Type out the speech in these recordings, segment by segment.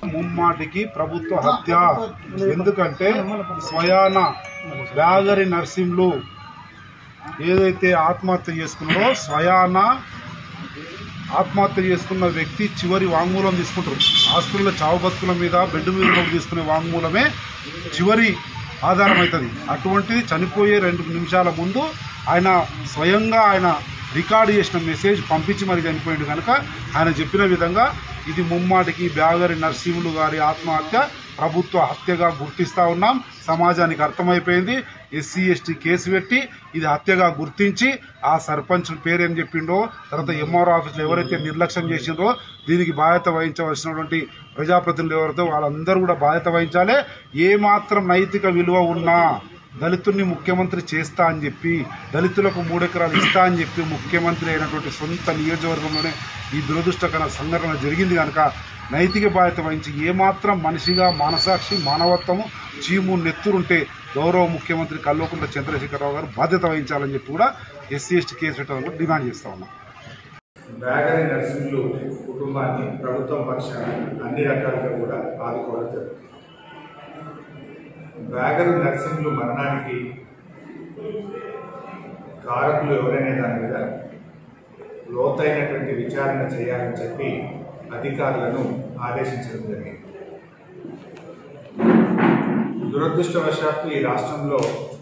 ముమ్మాటికి ప్రభుత్వ హత్య ఎందుకంటే స్వయాన బ్యాగరి నర్సింహులు ఏదైతే ఆత్మహత్య చేసుకున్నారో స్వయాన ఆత్మహత్య చేసుకున్న వ్యక్తి చివరి వాంగ్మూలం తీసుకుంటారు హాస్పిటల్లో చావు బతుకుల మీద బెడ్ మీద ఉన్నప్పుడు తీసుకునే వాంగ్మూలమే చివరి ఆధారం అవుతుంది అటువంటిది చనిపోయే రెండు నిమిషాల ముందు ఆయన స్వయంగా ఆయన రికార్డు చేసిన మెసేజ్ పంపించి మరి చనిపోయింది కనుక ఆయన చెప్పిన విధంగా ఇది ముమ్మాటికి బ్యాగరి నరసింహులు గారి ఆత్మహత్య ప్రభుత్వ హత్యగా గుర్తిస్తూ ఉన్నాం సమాజానికి అర్థమైపోయింది ఎస్సీ ఎస్టీ కేసు పెట్టి ఇది హత్యగా గుర్తించి ఆ సర్పంచ్ పేరేం చెప్పిండో తర్వాత ఎంఆర్ఓ ఆఫీసులో ఎవరైతే నిర్లక్ష్యం చేసిండ్రో దీనికి బాధ్యత వహించవలసినటువంటి ప్రజాప్రతినిధులు ఎవరితో వాళ్ళందరూ కూడా బాధ్యత వహించాలి ఏమాత్రం నైతిక విలువ ఉన్నా దళితుడిని ముఖ్యమంత్రి చేస్తా అని చెప్పి దళితులకు మూడెకరాలు ఇస్తా అని చెప్పి ముఖ్యమంత్రి అయినటువంటి సొంత నియోజకవర్గంలోనే ఈ దురదృష్టకర సంఘటన జరిగింది కనుక నైతిక బాధ్యత వహించి ఏమాత్రం మనిషిగా మానసాక్షి మానవత్వము చీము నెత్తురుంటే గౌరవ ముఖ్యమంత్రి కల్వకుంట్ల చంద్రశేఖరరావు గారు బాధ్యత వహించాలని చెప్పి కూడా ఎస్సీ ఎస్టీ కేసు పెట్టాలని కూడా డిమాండ్ చేస్తా ఉన్నాం బ్యాగరి నర్సింగ్లు కుటుంబాన్ని ప్రభుత్వం పక్షాన అన్ని రకాలుగా కూడా ఆదుకోవడం జరుగుతుంది బ్యాగరు నర్సింగ్లు మరణానికి కారకులు ఎవరైనా దాని మీద లోతైనటువంటి విచారణ చేయాలని చెప్పి అధికారులను ఆదేశించడం జరిగింది దురదృష్టవశాత్తు ఈ రాష్ట్రంలో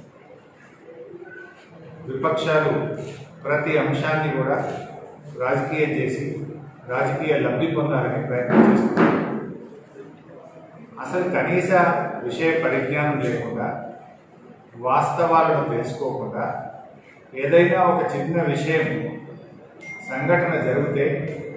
విపక్షాలు ప్రతి అంశాన్ని కూడా రాజకీయం చేసి రాజకీయ లబ్ధి పొందాలని ప్రయత్నం చేస్తున్నారు అసలు కనీస విషయ పరిజ్ఞానం లేకుండా వాస్తవాలను తెలుసుకోకుండా ఏదైనా ఒక చిన్న విషయం సంఘటన జరిగితే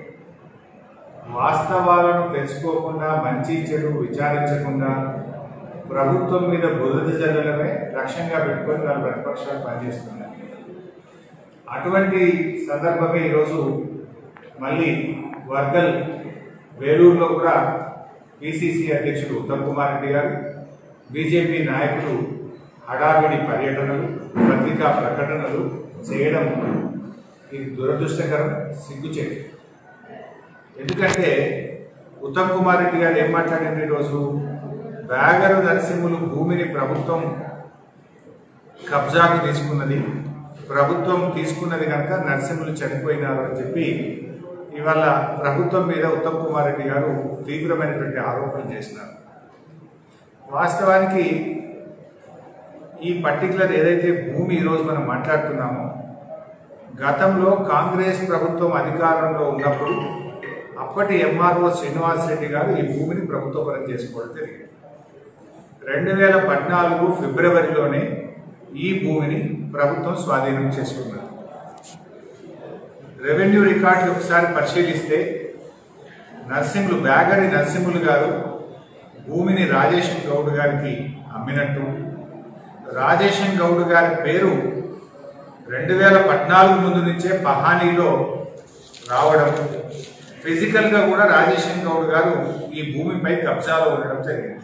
వాస్తవాలను తెలుసుకోకుండా మంచి చెడు విచారించకుండా ప్రభుత్వం మీద బురద జల్లడమే లక్ష్యంగా పెట్టుకొని వాళ్ళ ప్రతిపక్షాలు పనిచేస్తున్నాయి అటువంటి సందర్భమే ఈరోజు మళ్ళీ వర్గల్ వేలూరులో కూడా పిసిసి అధ్యక్షుడు ఉత్తమ్ కుమార్ రెడ్డి గారు బీజేపీ నాయకులు హడావిడి పర్యటనలు పత్రికా ప్రకటనలు చేయడం ఇది దురదృష్టకరం సిగ్గుచేటు ఎందుకంటే ఉత్తమ్ కుమార్ రెడ్డి గారు ఏం మాట్లాడింది ఈరోజు బ్యాగరు నరసింహులు భూమిని ప్రభుత్వం కబ్జాకు తీసుకున్నది ప్రభుత్వం తీసుకున్నది కనుక నరసింహులు చనిపోయినారు అని చెప్పి ఇవాళ ప్రభుత్వం మీద ఉత్తమ్ కుమార్ రెడ్డి గారు తీవ్రమైనటువంటి ఆరోపణలు చేసినారు వాస్తవానికి ఈ పర్టికులర్ ఏదైతే భూమి ఈరోజు మనం మాట్లాడుతున్నామో గతంలో కాంగ్రెస్ ప్రభుత్వం అధికారంలో ఉన్నప్పుడు అప్పటి ఎంఆర్ఓ శ్రీనివాస్ రెడ్డి గారు ఈ భూమిని ప్రభుత్వ పరం చేసుకోవడం జరిగింది రెండు వేల పద్నాలుగు ఫిబ్రవరిలోనే ఈ భూమిని ప్రభుత్వం స్వాధీనం చేసుకున్నది రెవెన్యూ రికార్డులు ఒకసారి పరిశీలిస్తే నర్సింహులు బ్యాగరి నర్సింహులు గారు భూమిని రాజేశం గౌడ్ గారికి అమ్మినట్టు రాజేశం గౌడ్ గారి పేరు రెండు వేల పద్నాలుగు ముందు నుంచే పహానీలో రావడం ఫిజికల్గా కూడా రాజేశం గౌడ్ గారు ఈ భూమిపై కబ్జాలో ఉండడం జరిగింది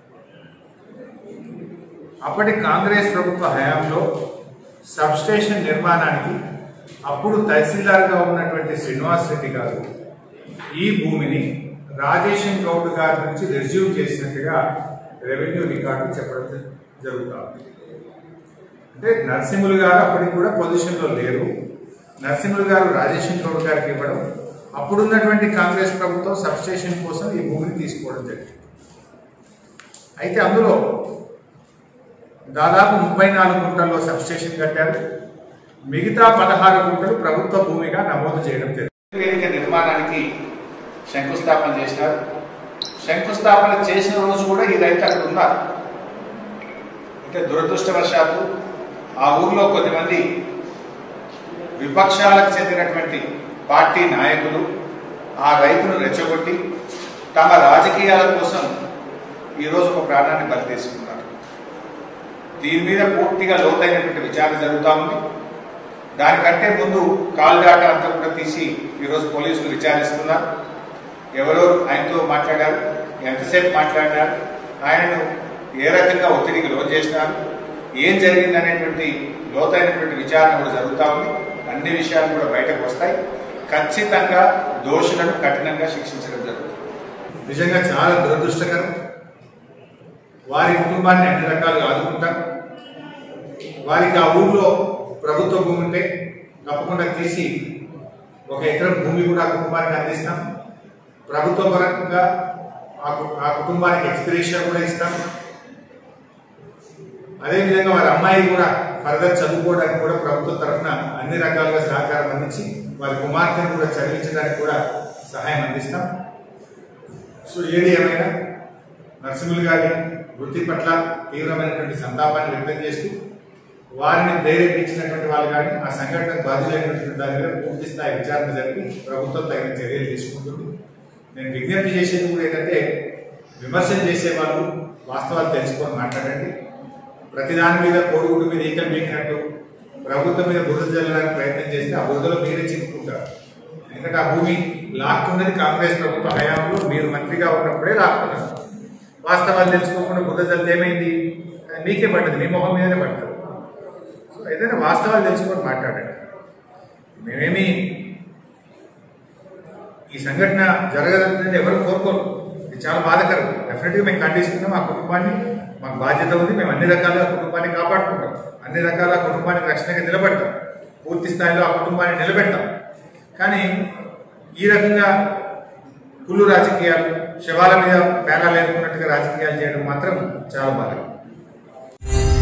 అప్పటి కాంగ్రెస్ ప్రభుత్వ హయాంలో సబ్స్టేషన్ నిర్మాణానికి అప్పుడు తహసీల్దార్గా ఉన్నటువంటి శ్రీనివాస్ రెడ్డి గారు ఈ భూమిని రాజేశం గౌడ్ గారి నుంచి రెజ్యూమ్ చేసినట్టుగా రెవెన్యూ రికార్డు చెప్పడం జ- జరుగుతా ఉంది అంటే నరసింహులు గారు అప్పటికి కూడా పొజిషన్లో లేరు నరసింహులు గారు రాజేశం గౌడ్ గారికి ఇవ్వడం అప్పుడున్నటువంటి కాంగ్రెస్ ప్రభుత్వం సబ్స్టేషన్ కోసం ఈ భూమిని తీసుకోవడం జరిగింది అయితే అందులో దాదాపు ముప్పై నాలుగు గుంటల్లో సబ్స్టేషన్ కట్టారు మిగతా పదహారు గుంటలు ప్రభుత్వ భూమిగా నమోదు చేయడం జరిగింది వేదిక నిర్మాణానికి శంకుస్థాపన చేసినారు శంకుస్థాపన చేసిన రోజు కూడా ఈ రైతు అక్కడ ఉన్నారు అంటే దురదృష్టవశాత్తు ఆ ఊర్లో కొద్దిమంది విపక్షాలకు చెందినటువంటి పార్టీ నాయకులు ఆ రైతును రెచ్చగొట్టి తమ రాజకీయాల కోసం ఈరోజు ఒక ప్రాణాన్ని బలి తీసుకున్నారు దీని మీద పూర్తిగా లోతైనటువంటి విచారణ జరుగుతూ ఉంది దానికంటే ముందు కాల్ డాటా అంతా కూడా తీసి ఈరోజు పోలీసులు విచారిస్తున్నారు ఎవరెవరు ఆయనతో మాట్లాడారు ఎంతసేపు మాట్లాడారు ఆయనను ఏ రకంగా ఒత్తిడికి లోన్ చేసినారు ఏం జరిగింది అనేటువంటి లోతైనటువంటి విచారణ కూడా జరుగుతూ ఉంది అన్ని విషయాలు కూడా బయటకు వస్తాయి ఖచ్చితంగా దోషులను కఠినంగా శిక్షించడం జరుగుతుంది నిజంగా చాలా దురదృష్టకరం వారి కుటుంబాన్ని అన్ని రకాలుగా ఆదుకుంటాం వారికి ఆ ఊర్లో ప్రభుత్వ భూమి ఉంటే తప్పకుండా తీసి ఒక ఎకరం భూమి కూడా ఆ కుటుంబానికి అందిస్తాం ప్రభుత్వ పరంగా ఆ కు- ఆ కుటుంబానికి ఎక్స్గ్రేషియా కూడా ఇస్తాం అదేవిధంగా వారి అమ్మాయి కూడా ఫర్దర్ చదువుకోవడానికి కూడా ప్రభుత్వం తరఫున అన్ని రకాలుగా సహకారం అందించి వారి కుమార్తెను కూడా చదివించడానికి కూడా సహాయం అందిస్తాం సో ఏది ఏమైనా నరసింహులు గారి వృత్తి పట్ల తీవ్రమైనటువంటి సంతాపాన్ని వ్యక్తం చేస్తూ వారిని ప్రేరేపించినటువంటి వాళ్ళు కానీ ఆ సంఘటనకు బాధ్యులైనటువంటి దాని మీద పూర్తి స్థాయి విచారణ జరిపి ప్రభుత్వం తగిన చర్యలు తీసుకుంటుంది నేను విజ్ఞప్తి చేసేది కూడా ఏంటంటే విమర్శలు చేసే వాళ్ళు వాస్తవాలు తెలుసుకొని మాట్లాడండి ప్రతి దాని మీద కోడిగుడ్డు మీద ఈకలు మీకినట్టు ప్రభుత్వం మీద బురద జల్లడానికి ప్రయత్నం చేస్తే ఆ బురదలో మీరే చిక్కుకుంటారు ఎందుకంటే ఆ భూమి లాక్కున్నది కాంగ్రెస్ ప్రభుత్వ హయాంలో మీరు మంత్రిగా ఉన్నప్పుడే లాక్కున్నారు వాస్తవాలు తెలుసుకోకుండా బురద జల్లి ఏమైంది అది మీకే పడ్డది మీ మొహం మీదనే పడ్డది సో ఏదైనా వాస్తవాలు తెలుసుకొని మాట్లాడండి మేమేమి ఈ సంఘటన జరగదని ఎవరు కోరుకోరు ఇది చాలా బాధకరం డెఫినెట్గా మేము ఖండిస్తున్నాం ఆ కుటుంబాన్ని మాకు బాధ్యత ఉంది మేము అన్ని రకాలుగా కుటుంబాన్ని కాపాడుకుంటాం అన్ని రకాల కుటుంబానికి రక్షణగా నిలబడతాం పూర్తి స్థాయిలో ఆ కుటుంబాన్ని నిలబెడతాం కానీ ఈ రకంగా కుళ్ళు రాజకీయాలు శవాల మీద పేరాలు ఏర్పడినట్టుగా రాజకీయాలు చేయడం మాత్రం చాలా బాధ